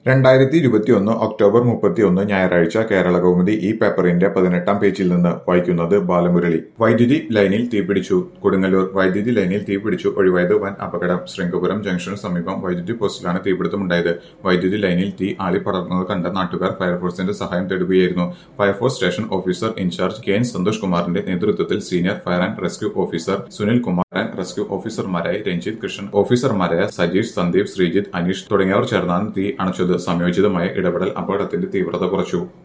രണ്ടായിരത്തി ഇരുപത്തിയൊന്ന് ഒക്ടോബർ മുപ്പത്തിയൊന്ന് ഞായറാഴ്ച കേരള കൗമുദി ഈ പേപ്പറിന്റെ പതിനെട്ടാം പേജിൽ നിന്ന് വായിക്കുന്നത് ബാലമുരളി വൈദ്യുതി ലൈനിൽ തീപിടിച്ചു കൊടുങ്ങല്ലൂർ വൈദ്യുതി ലൈനിൽ തീപിടിച്ചു ഒഴിവായത് വൻ അപകടം ശൃംഗപുരം ജംഗ്ഷന് സമീപം വൈദ്യുതി പോസ്റ്റിലാണ് തീപിടുത്തമുണ്ടായത് വൈദ്യുതി ലൈനിൽ തീ ആളിപ്പടർന്നത് കണ്ട നാട്ടുകാർ ഫയർഫോഴ്സിന്റെ സഹായം തേടുകയായിരുന്നു fire force station officer in charge K N Santhosh കുമാറിന്റെ നേതൃത്വത്തിൽ senior fire and rescue officer Sunil Kumar and rescue ഓഫീസർമാരായ രഞ്ജിത്ത് കൃഷ്ണൻ ഓഫീസർമാരായ സജീഷ് സന്ദീപ് ശ്രീജിത്ത് അനീഷ് തുടങ്ങിയവർ ചേർന്നാണ് തീ അണച്ചത് സംയോജിതമായ ഇടപെടൽ അപകടത്തിന്റെ തീവ്രത കുറച്ചു